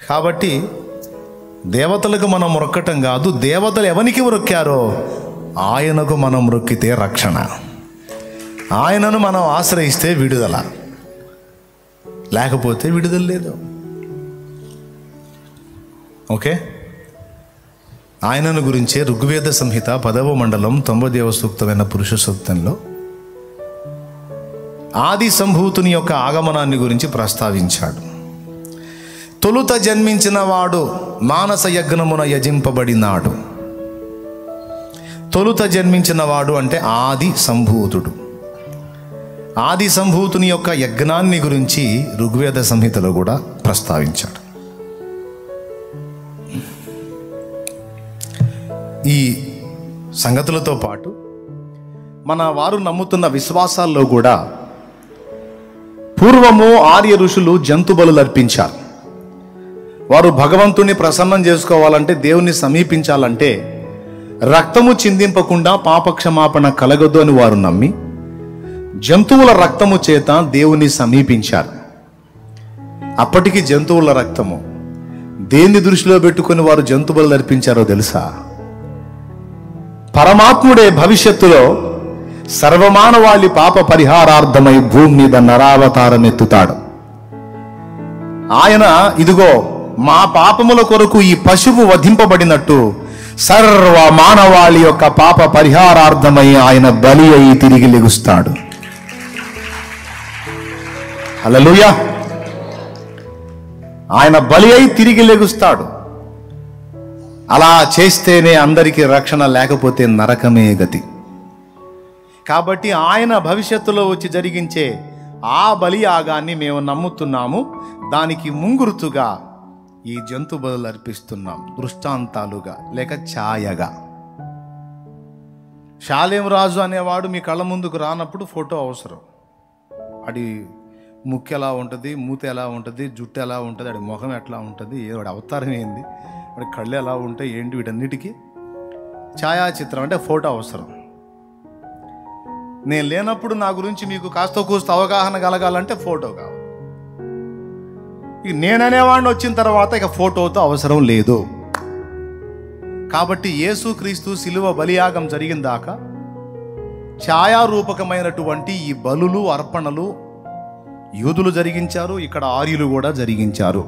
కాబట్టి దేవతలకు మనం మొక్కటం కాదు దేవతలు ఎవరికి మొక్కారో ఆయనకు మనం మొక్కితే రక్షణ ఆయనను మనం ఆశ్రయిస్తే విడుదల లేకపోతే విడుదల లేదు ఓకే ఆయనను గురించే ఋగ్వేద సంహిత పదవ మండలం తొంభదేవ సూక్తమైన పురుష సూక్తంలో ఆది సంభూతుని యొక్క ఆగమనాన్ని గురించి ప్రస్తావించాడు తొలుత జన్మించిన వాడు మానస యజ్ఞమున యజింపబడినాడు తొలుత జన్మించిన వాడు అంటే ఆది సంభూతుడు ఆది సంభూతుని యొక్క యజ్ఞాన్ని గురించి ఋగ్వేద సంహితలో కూడా ప్రస్తావించాడు ఈ సంగతులతో పాటు మన వారు నమ్ముతున్న విశ్వాసాల్లో కూడా పూర్వము ఆర్య ఋషులు జంతు బలులు అర్పించారు వారు భగవంతుని ప్రసన్నం చేసుకోవాలంటే దేవుని సమీపించాలంటే రక్తము చిందింపకుండా పాపక్షమాపణ కలగదు అని వారు నమ్మి జంతువుల రక్తము చేత దేవుని సమీపించారు అప్పటికి జంతువుల రక్తము దేన్ని దృష్టిలో పెట్టుకుని వారు జంతువులు అర్పించారో తెలుసా పరమాత్ముడే భవిష్యత్తులో సర్వమానవాళి పాప పరిహారార్థమై భూమి మీద నరావతారం ఎత్తుతాడు ఆయన ఇదిగో మా పాపముల కొరకు ఈ పశువు వధింపబడినట్టు సర్వ మానవాళి యొక్క పాప పరిహారార్థమై ఆయన బలి అయి తిరిగి లెగుస్తాడు హల్లెలూయా ఆయన బలి అయి తిరిగి లెగుస్తాడు అలా చేస్తేనే అందరికీ రక్షణ లేకపోతే నరకమే గతి కాబట్టి ఆయన భవిష్యత్తులో వచ్చి జరిగించే ఆ బలియాగాన్ని మేము నమ్ముతున్నాము దానికి ముంగురుతుగా ఈ జంతు బలులు అర్పిస్తున్నాం దృష్టాంతాలుగా లేక ఛాయగా శాలేం రాజు అనేవాడు మీ కళ్ళ ముందుకు రానప్పుడు ఫోటో అవసరం అడి ముక్కు ఎలా ఉంటుంది మూత ఎలా ఉంటుంది జుట్టు ఎలా ఉంటుంది వాడి ముఖం ఎట్లా ఉంటుంది ఏ వాడి అవతారం ఏంది వాడి కళ్ళు ఎలా ఉంటాయి ఏంటి వీటన్నిటికీ ఛాయాచిత్రం అంటే ఫోటో అవసరం నేను లేనప్పుడు నా గురించి మీకు కాస్త కూస్త అవగాహన కలగాలంటే ఫోటో కావాలి ఇక నేననేవాడిని వచ్చిన తర్వాత ఇక ఫోటోతో అవసరం లేదు కాబట్టి యేసుక్రీస్తు శిలువ బలియాగం జరిగిన దాకా ఛాయారూపకమైనటువంటి ఈ బలులు అర్పణలు యూదులు జరిగించారు ఇక్కడ ఆర్యులు కూడా జరిగించారు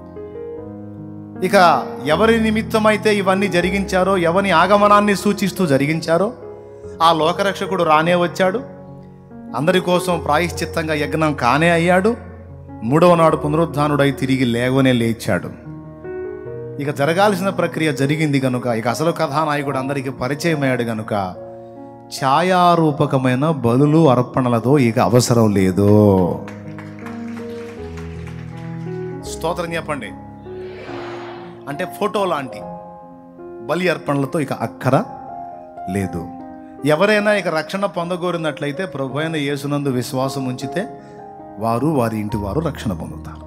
ఇక ఎవరి నిమిత్తమైతే ఇవన్నీ జరిగించారో ఎవని ఆగమనాన్ని సూచిస్తూ జరిగించారో ఆ లోకరక్షకుడు రానే వచ్చాడు అందరి కోసం ప్రాయశ్చిత్తంగా యజ్ఞం కానే అయ్యాడు మూడవ నాడు పునరుద్ధానుడై తిరిగి లేవనే లేచాడు ఇక జరగాల్సిన ప్రక్రియ జరిగింది కనుక ఇక అసలు కథానాయకుడు అందరికీ పరిచయం అయ్యాడు కనుక ఛాయారూపకమైన బలులు అర్పణలతో ఇక అవసరం లేదు స్తోత్రం చెప్పండి అంటే ఫోటో లాంటి బలి అర్పణలతో ఇక అక్కర లేదు ఎవరైనా ఇక రక్షణ పొందగోరినట్లయితే ప్రభు అయిన యేసునందు విశ్వాసం ఉంచితే వారు వారి ఇంటి వారు రక్షణ పొందుతారు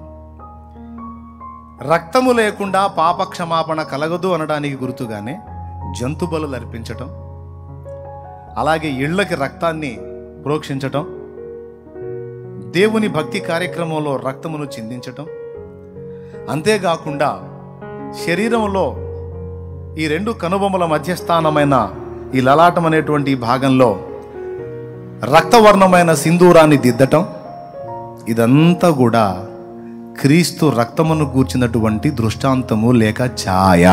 రక్తము లేకుండా పాప క్షమాపణ కలగదు అనడానికి గుర్తుగానే జంతు బలులు అర్పించటం అలాగే ఇళ్ళకి రక్తాన్ని ప్రోక్షించటం దేవుని భక్తి కార్యక్రమంలో రక్తమును చిందించటం అంతేకాకుండా శరీరంలో ఈ రెండు కనుబొమ్మల మధ్యస్థానమైన ఈ లలాటం అనేటువంటి ఈ భాగంలో రక్తవర్ణమైన సింధూరాన్ని దిద్దటం ఇదంతా కూడా క్రీస్తు రక్తమును కూర్చినటువంటి దృష్టాంతము లేక ఛాయ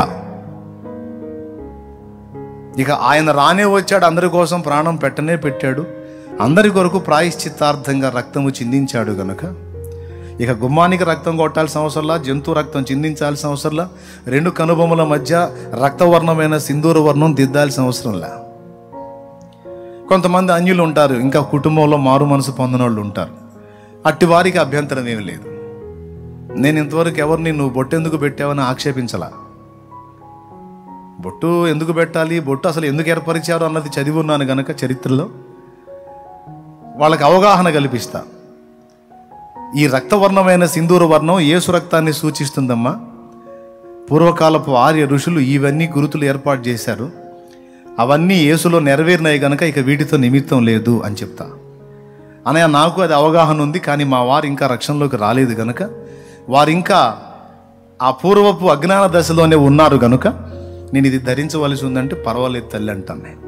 ఇక ఆయన రానే వచ్చాడు అందరి కోసం ప్రాణం పెట్టనే పెట్టాడు అందరి కొరకు ప్రాయశ్చిత్తార్థంగా రక్తము చిందించాడు గనుక ఇక గుమ్మానికి రక్తం కొట్టాల్సిన అవసరంలా జంతు రక్తం చిందించాల్సిన అవసరంలా రెండు కనుబొమ్మల మధ్య రక్తవర్ణమైన సింధూర వర్ణం దిద్దాల్సిన అవసరంలా కొంతమంది అన్యులు ఉంటారు ఇంకా కుటుంబంలో మారు మనసు పొందిన వాళ్ళు ఉంటారు అట్టి వారికి అభ్యంతరం ఏమి లేదు నేను ఇంతవరకు ఎవరిని నువ్వు బొట్టు ఎందుకు పెట్టావని ఆక్షేపించలా బొట్టు ఎందుకు పెట్టాలి బొట్టు అసలు ఎందుకు ఏర్పరిచారు అన్నది చదివి ఉన్నాను గనక చరిత్రలో వాళ్ళకి అవగాహన కల్పిస్తా ఈ రక్తవర్ణమైన సింధూర వర్ణం యేసు రక్తాన్ని సూచిస్తుందమ్మా పూర్వకాలపు ఆర్య ఋషులు ఇవన్నీ గురుతులు ఏర్పాటు చేశారు అవన్నీ యేసులో నెరవేరినాయి గనక ఇక వీటితో నిమిత్తం లేదు అని చెప్తా అనయ్య నాకు అది అవగాహన ఉంది కానీ మా వారు ఇంకా రక్షణలోకి రాలేదు గనక వారు ఇంకా ఆ పూర్వపు అజ్ఞాన దశలోనే ఉన్నారు గనుక నేను ఇది ధరించవలసి ఉందంటే పర్వాలేదు తల్లి అంటాను నేను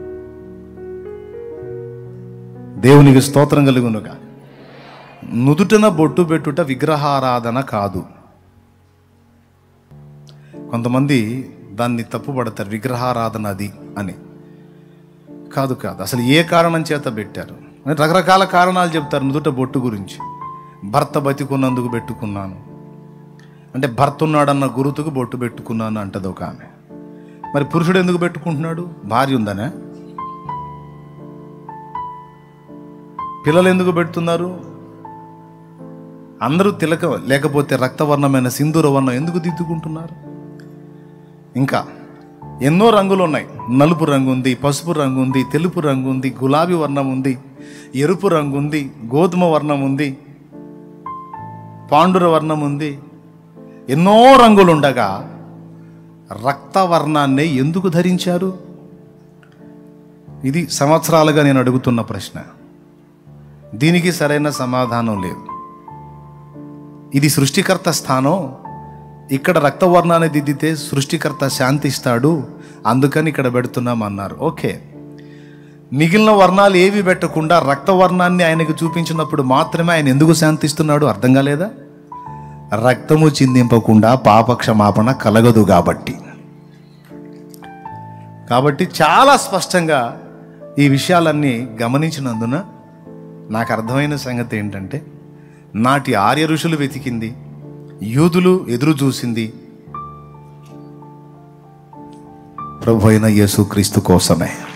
దేవునికి స్తోత్రం కలుగునుగా నుదుటన బొట్టు పెట్టుట విగ్రహారాధన కాదు కొంతమంది దాన్ని తప్పుపడతారు విగ్రహారాధన అది అని కాదు కాదు అసలు ఏ కారణం చేత పెట్టారు అని రకరకాల కారణాలు చెప్తారు నుదుట బొట్టు గురించి భర్త బతికున్నందుకు పెట్టుకున్నాను అంటే భర్త ఉన్నాడన్న గురుతుకు బొట్టు పెట్టుకున్నాను అంటది ఒక ఆమె మరి పురుషుడు ఎందుకు పెట్టుకుంటున్నాడు భార్య ఉందనే పిల్లలు ఎందుకు పెడుతున్నారు అందరూ తిలక లేకపోతే రక్తవర్ణమైన సింధూర వర్ణం ఎందుకు దిద్దుకుంటున్నారు ఇంకా ఎన్నో రంగులు ఉన్నాయి నలుపు రంగు ఉంది పసుపు రంగు ఉంది తెలుపు రంగు ఉంది గులాబీ వర్ణం ఉంది ఎరుపు రంగు ఉంది గోధుమ వర్ణం ఉంది పాండుర వర్ణం ఉంది ఎన్నో రంగులు ఉండగా రక్తవర్ణాన్ని ఎందుకు ధరించారు ఇది సంవత్సరాలుగా నేను అడుగుతున్న ప్రశ్న దీనికి సరైన సమాధానం లేదు ఇది సృష్టికర్త స్థానం ఇక్కడ రక్తవర్ణాన్ని దిద్దితే సృష్టికర్త శాంతిస్తాడు అందుకని ఇక్కడ పెడుతున్నాం అన్నారు ఓకే మిగిలిన వర్ణాలు ఏవి పెట్టకుండా రక్తవర్ణాన్ని ఆయనకు చూపించినప్పుడు మాత్రమే ఆయన ఎందుకు శాంతిస్తున్నాడు అర్థం కాలేదా రక్తము చిందింపకుండా పాప క్షమాపణ కలగదు కాబట్టి కాబట్టి చాలా స్పష్టంగా ఈ విషయాలన్నీ గమనించినందున నాకు అర్థమైన సంగతి ఏంటంటే నాటి ఆర్య ఋషులు వెతికింది యూదులు ఎదురు చూసింది ప్రభు అయిన యేసుక్రీస్తు కోసమే